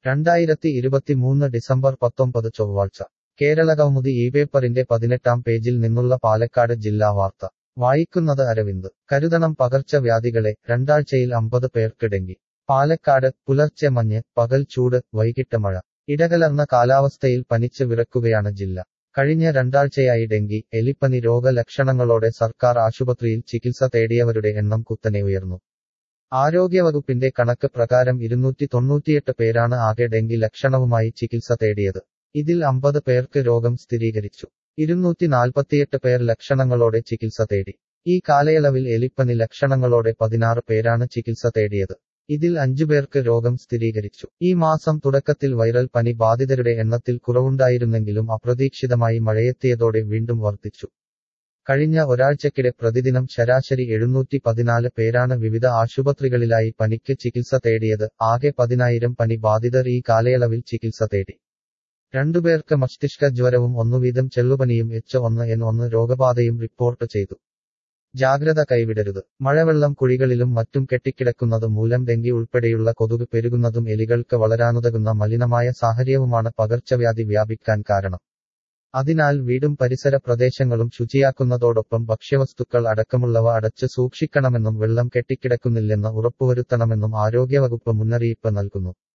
രണ്ടായിരത്തി ഇരുപത്തിമൂന്ന് ഡിസംബർ പത്തൊമ്പത് ചൊവ്വാഴ്ച കേരള കൗമുദി ഈ പേപ്പറിന്റെ പതിനെട്ടാം പേജിൽ നിന്നുള്ള പാലക്കാട് ജില്ലാ വാർത്ത വായിക്കുന്നത് അരവിന്ദ് കരുതണം പകർച്ചവ്യാധികളെ രണ്ടാഴ്ചയിൽ അമ്പത് പേർക്ക് ഡെങ്കി പാലക്കാട് പുലർച്ചെ മഞ്ഞ് പകൽ ചൂട് വൈകിട്ട് മഴ ഇടകലർന്ന കാലാവസ്ഥയിൽ പനിച്ച് വിറക്കുകയാണ് ജില്ല കഴിഞ്ഞ രണ്ടാഴ്ചയായി ഡെങ്കി എലിപ്പനി രോഗലക്ഷണങ്ങളോടെ സർക്കാർ ആശുപത്രിയിൽ ചികിത്സ തേടിയവരുടെ എണ്ണം കുത്തനെ ഉയർന്നു ആരോഗ്യവകുപ്പിന്റെ കണക്ക് പ്രകാരം ഇരുന്നൂറ്റി തൊണ്ണൂറ്റിയെട്ട് പേരാണ് ആകെ ഡെങ്കി ലക്ഷണവുമായി ചികിത്സ തേടിയത് ഇതിൽ അമ്പത് പേർക്ക് രോഗം സ്ഥിരീകരിച്ചു ഇരുന്നൂറ്റി നാൽപ്പത്തിയെട്ട് പേർ ലക്ഷണങ്ങളോടെ ചികിത്സ തേടി ഈ കാലയളവിൽ എലിപ്പനി ലക്ഷണങ്ങളോടെ പതിനാറ് പേരാണ് ചികിത്സ തേടിയത് ഇതിൽ അഞ്ചുപേർക്ക് രോഗം സ്ഥിരീകരിച്ചു ഈ മാസം തുടക്കത്തിൽ വൈറൽ പനി ബാധിതരുടെ എണ്ണത്തിൽ കുറവുണ്ടായിരുന്നെങ്കിലും അപ്രതീക്ഷിതമായി മഴയെത്തിയതോടെ വീണ്ടും വർദ്ധിച്ചു കഴിഞ്ഞ ഒരാഴ്ചക്കിടെ പ്രതിദിനം ശരാശരി എഴുന്നൂറ്റി പതിനാല് പേരാണ് വിവിധ ആശുപത്രികളിലായി പനിക്ക് ചികിത്സ തേടിയത് ആകെ പതിനായിരം പനി ബാധിതർ ഈ കാലയളവിൽ ചികിത്സ തേടി രണ്ടുപേർക്ക് മസ്തിഷ്ക ജ്വരവും ഒന്നുവീതം ചെള്ളുപനിയും എച്ച് ഒന്ന് എൻ ഒന്ന് രോഗബാധയും റിപ്പോർട്ട് ചെയ്തു ജാഗ്രത കൈവിടരുത് മഴവെള്ളം കുഴികളിലും മറ്റും കെട്ടിക്കിടക്കുന്നത് മൂലം ഡെങ്കി ഉൾപ്പെടെയുള്ള കൊതുക് പെരുകുന്നതും എലികൾക്ക് വളരാനുതകുന്ന മലിനമായ സാഹചര്യവുമാണ് പകർച്ചവ്യാധി വ്യാപിക്കാൻ കാരണം അതിനാൽ വീടും പരിസര പ്രദേശങ്ങളും ശുചിയാക്കുന്നതോടൊപ്പം ഭക്ഷ്യവസ്തുക്കൾ അടക്കമുള്ളവ അടച്ച് സൂക്ഷിക്കണമെന്നും വെള്ളം കെട്ടിക്കിടക്കുന്നില്ലെന്ന് ഉറപ്പുവരുത്തണമെന്നും ആരോഗ്യവകുപ്പ് മുന്നറിയിപ്പ് നൽകുന്നു